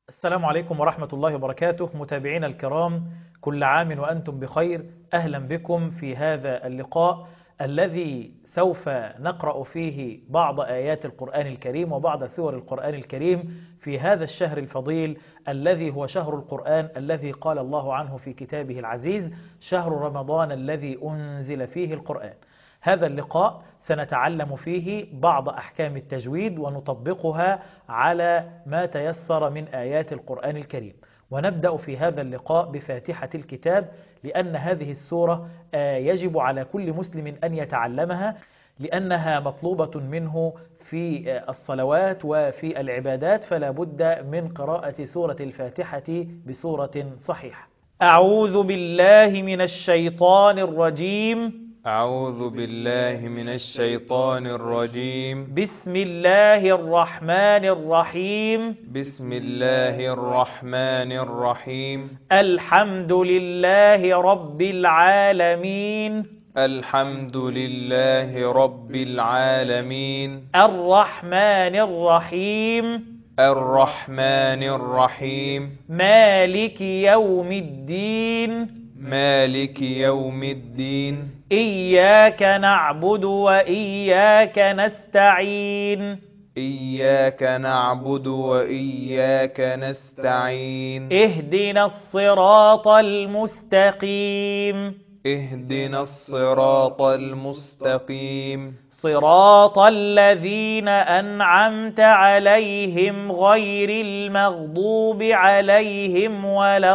السلام عليكم ورحمة الله وبركاته متابعينا الكرام كل عام وأنتم بخير أهلا بكم في هذا اللقاء الذي سوف نقرأ فيه بعض آيات القرآن الكريم وبعض سور القرآن الكريم في هذا الشهر الفضيل الذي هو شهر القرآن الذي قال الله عنه في كتابه العزيز شهر رمضان الذي أنزل فيه القرآن هذا اللقاء سنتعلم فيه بعض أحكام التجويد ونطبقها على ما تيسر من آيات القرآن الكريم ونبدأ في هذا اللقاء بفاتحة الكتاب لأن هذه السورة يجب على كل مسلم أن يتعلمها لأنها مطلوبة منه في الصلوات وفي العبادات فلا بد من قراءة سورة الفاتحة بسورة صحيحة أعوذ بالله من الشيطان الرجيم أعوذ بالله من الشيطان الرجيم بسم الله الرحمن الرحيم بسم الله الرحمن الرحيم الحمد لله رب العالمين الحمد لله رب العالمين الرحمن الرحيم الرحمن الرحيم مالك يوم الدين مالك يوم الدين إياك نعبد وإياك نستعين إياك نعبد وإياك نستعين اهدنا الصراط المستقيم اهدنا الصراط المستقيم صراط الذين أنعمت عليهم غير المغضوب عليهم ولا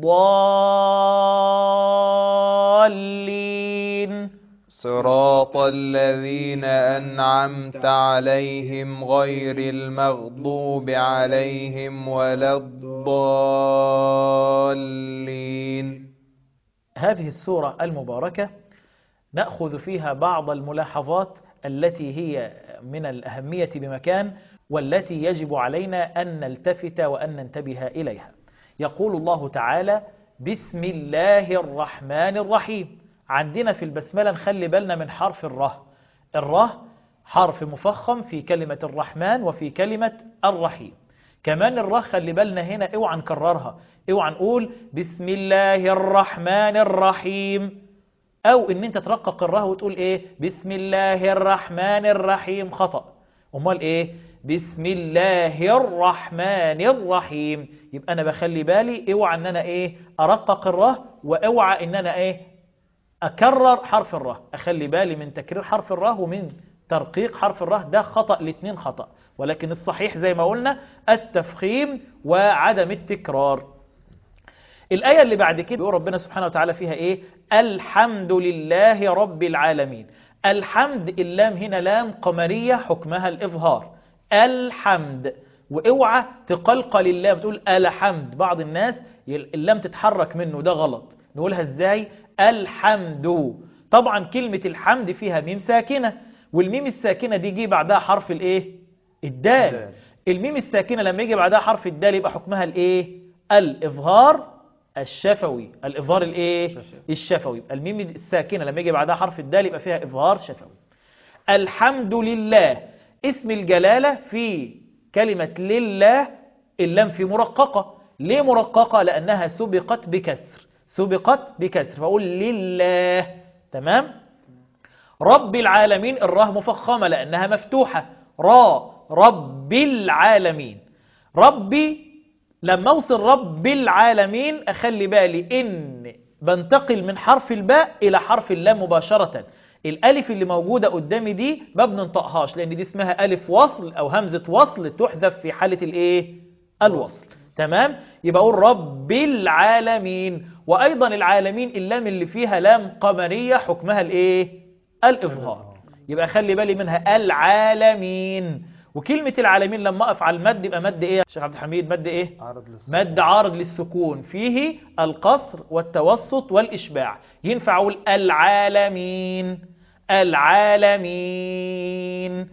الضالين صراط الذين أنعمت عليهم غير المغضوب عليهم ولا الضالين هذه السورة المباركة نأخذ فيها بعض الملاحظات التي هي من الأهمية بمكان والتي يجب علينا أن نلتفت وأن ننتبه إليها يقول الله تعالى بسم الله الرحمن الرحيم عندنا في البسملة نخلي بالنا من حرف الره الره حرف مفخم في كلمة الرحمن وفي كلمة الرحيم كمان الره خلي بالنا هنا اوعى نكررها اوعى نقول بسم الله الرحمن الرحيم او ان انت ترقق الره وتقول ايه بسم الله الرحمن الرحيم خطأ امال ايه بسم الله الرحمن الرحيم يبقى انا بخلي بالي اوعى ان انا ايه ارقق الره واوعى ان انا ايه اكرر حرف الره اخلي بالي من تكرير حرف الره ومن ترقيق حرف الره ده خطأ الاثنين خطأ ولكن الصحيح زي ما قلنا التفخيم وعدم التكرار الآية اللي بعد كده بيقول ربنا سبحانه وتعالى فيها إيه الحمد لله رب العالمين الحمد اللام هنا لام قمرية حكمها الإظهار الحمد واوعى تقلقل اللام تقول الحمد بعض الناس اللام تتحرك منه ده غلط نقولها ازاي الحمد طبعا كلمة الحمد فيها ميم ساكنة والميم الساكنة دي يجي بعدها حرف الايه الدال الميم الساكنة لما يجي بعدها حرف الدال يبقى حكمها الايه الإظهار الشفوي الإظهار الايه الشفوي الميم الساكنة لما يجي بعدها حرف الدال يبقى فيها إظهار شفوي الحمد لله اسم الجلالة في كلمة لله اللام في مرققة ليه مرققة لأنها سبقت بكسر سبقت بكسر فأقول لله تمام رب العالمين الراه مفخمة لأنها مفتوحة را رب العالمين ربي لما اوصل رب العالمين اخلي بالي ان بنتقل من حرف الباء الى حرف اللام مباشرة الالف اللي موجودة قدامي دي ما بننطقهاش لان دي اسمها الف وصل او همزة وصل تحذف في حالة الايه الوصل تمام يبقى اقول رب العالمين وايضا العالمين اللام اللي فيها لام قمرية حكمها الايه الاظهار يبقى خلي بالي منها العالمين وكلمة العالمين لما أقف على المد يبقى مد إيه شيخ عبد الحميد مد إيه عرض للسكون. مد عارض للسكون فيه القصر والتوسط والإشباع ينفع أقول العالمين العالمين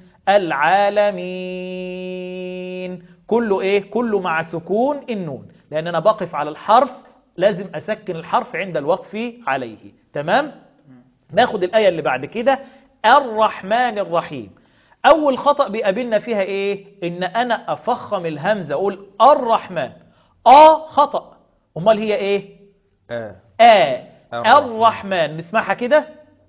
العالمين كله إيه كله مع سكون النون لأن أنا بقف على الحرف لازم أسكن الحرف عند الوقف عليه تمام ناخد الآية اللي بعد كده الرحمن الرحيم أول خطأ بيقابلنا فيها إيه إن أنا أفخم الهمزة أقول الرحمن آ خطأ أمال هي إيه آ آ الرحمن. الرحمن نسمعها كده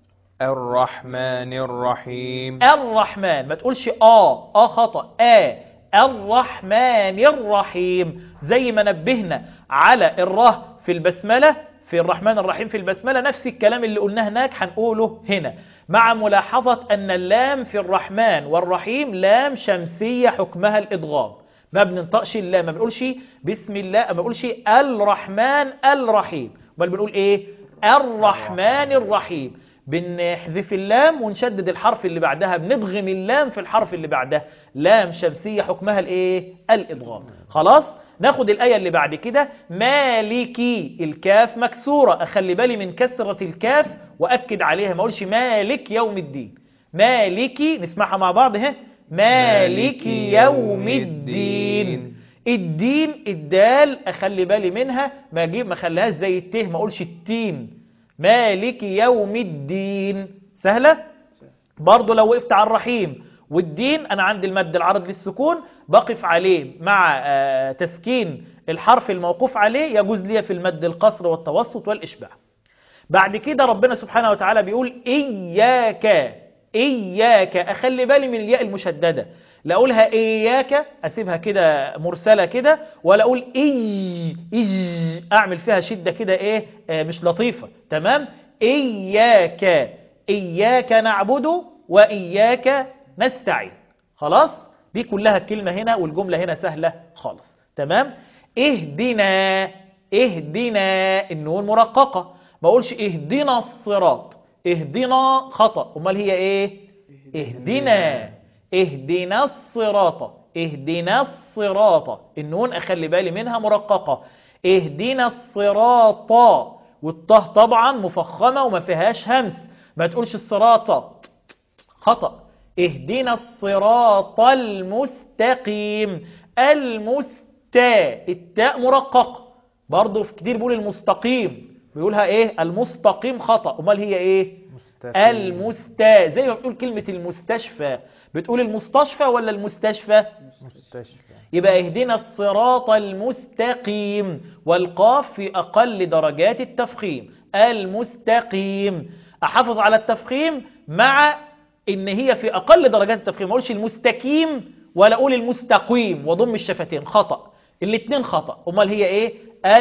الرحمن الرحيم الرحمن ما تقولش آ آ خطأ آ الرحمن الرحيم زي ما نبهنا على الره في البسملة في الرحمن الرحيم في البسملة نفس الكلام اللي قلناه هناك هنقوله هنا مع ملاحظة أن اللام في الرحمن والرحيم لام شمسية حكمها الإضغام ما بننطقش اللام ما بنقولش بسم الله ما بنقولش الرحمن الرحيم بل بنقول ايه الرحمن الرحيم بنحذف اللام ونشدد الحرف اللي بعدها بندغم اللام في الحرف اللي بعدها لام شمسية حكمها الايه الادغام خلاص ناخد الآية اللي بعد كده مالكي الكاف مكسورة أخلي بالي من كسرة الكاف وأكد عليها ما أقولش مالك يوم الدين مالكي نسمعها مع بعض ها مالك يوم الدين الدين الدال أخلي بالي منها ما أجيب ما خليهاش زي الته ما أقولش التين مالك يوم الدين سهلة برضو لو وقفت على الرحيم والدين أنا عندي المد العرض للسكون بقف عليه مع آه، تسكين الحرف الموقوف عليه يجوز لي في المد القصر والتوسط والإشباع بعد كده ربنا سبحانه وتعالى بيقول إياك إياك أخلي بالي من الياء المشددة لا أقولها إياك أسيبها كده مرسلة كده ولا أقول إي إي أعمل فيها شدة كده إيه آه مش لطيفة تمام إياك إياك نعبد وإياك نستعين خلاص دي كلها الكلمة هنا والجملة هنا سهلة خالص تمام اهدنا اهدنا النون مرققة ما اقولش اهدنا الصراط اهدنا خطأ امال هي ايه اهدنا اهدنا الصراط اهدنا الصراط النون اخلي بالي منها مرققة اهدنا الصراط والطه طبعا مفخمة وما فيهاش همس ما تقولش الصراط خطأ اهدنا الصراط المستقيم المستا التاء مرققة برضه في كتير بيقول المستقيم بيقولها ايه المستقيم خطأ امال هي ايه مستقيم. المستا زي ما بتقول كلمة المستشفى بتقول المستشفى ولا المستشفى مستشفى يبقى اهدنا الصراط المستقيم والقاف في أقل درجات التفخيم المستقيم أحافظ على التفخيم مع إن هي في أقل درجات التفخيم ما أقولش المستقيم ولا أقول المستقيم وضم الشفتين خطأ الاتنين خطأ أمال هي إيه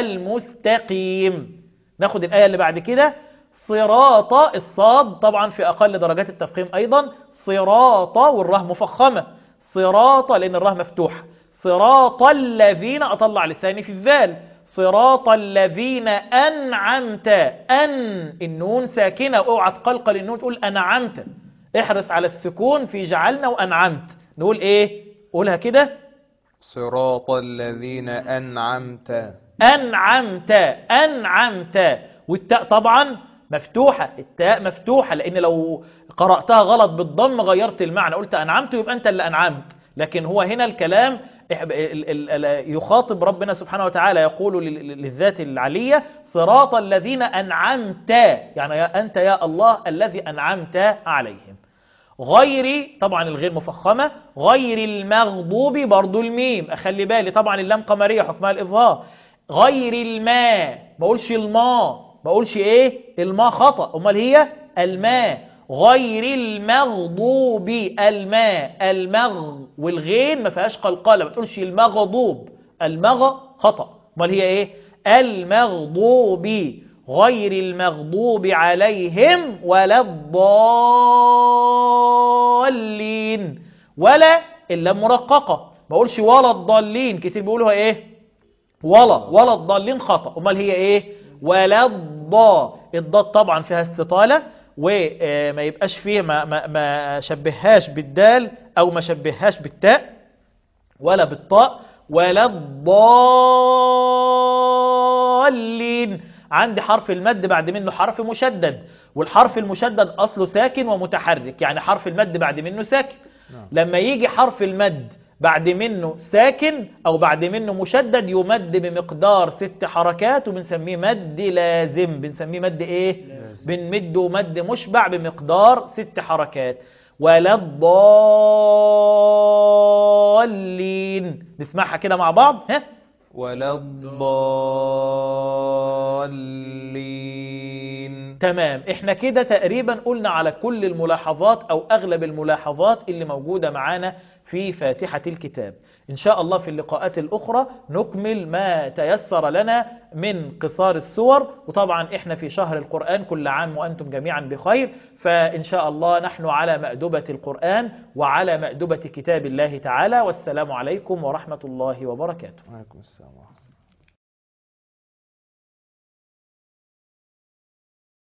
المستقيم ناخد الآية اللي بعد كده صراط الصاد طبعا في أقل درجات التفخيم أيضا صراط والره مفخمة صراط لأن الره مفتوحة صراط الذين أطلع لساني في الذال صراط الذين أنعمت أن النون ساكنة اوعى تقلقل النون تقول أنعمت احرص على السكون في جعلنا وأنعمت نقول إيه قولها كده صراط الذين أنعمت أنعمت أنعمت والتاء طبعا مفتوحة التاء مفتوحة لأن لو قرأتها غلط بالضم غيرت المعنى قلت أنعمت يبقى أنت اللي أنعمت لكن هو هنا الكلام إح- ال- ال- ال- يخاطب ربنا سبحانه وتعالى يقول لل- للذات العلية صراط الذين أنعمت يعني يا أنت يا الله الذي أنعمت عليهم غير طبعا الغير مفخمة غير المغضوب برضو الميم أخلي بالي طبعا اللام قمرية حكمها الإظهار غير الماء ما اقولش الماء ما اقولش ايه الماء خطأ امال هي الماء غير المغضوب الماء المغ والغين ما فيهاش قلقلة ما تقولش المغضوب المغ خطأ امال هي ايه المغضوب غير المغضوب عليهم ولا الضالين ولا اللام مرققة ما اقولش ولا الضالين كتير بيقولوها ايه ولا ولا الضالين خطأ امال هي ايه ولا الضا الضاد طبعا فيها استطالة وما يبقاش فيه ما, ما, ما شبههاش بالدال او ما شبههاش بالتاء ولا بالطاء ولا الضالين عندي حرف المد بعد منه حرف مشدد والحرف المشدد اصله ساكن ومتحرك يعني حرف المد بعد منه ساكن نعم. لما يجي حرف المد بعد منه ساكن او بعد منه مشدد يمد بمقدار ست حركات وبنسميه مد لازم بنسميه مد ايه لازم. بنمده مد مشبع بمقدار ست حركات ولا الضالين نسمعها كده مع بعض ها ولا الضالين تمام احنا كده تقريبا قلنا على كل الملاحظات او اغلب الملاحظات اللي موجودة معانا في فاتحة الكتاب ان شاء الله في اللقاءات الاخرى نكمل ما تيسر لنا من قصار السور وطبعا احنا في شهر القرآن كل عام وانتم جميعا بخير فان شاء الله نحن على مأدبة القرآن وعلى مأدبة كتاب الله تعالى والسلام عليكم ورحمة الله وبركاته وعليكم السلام ورحمة الله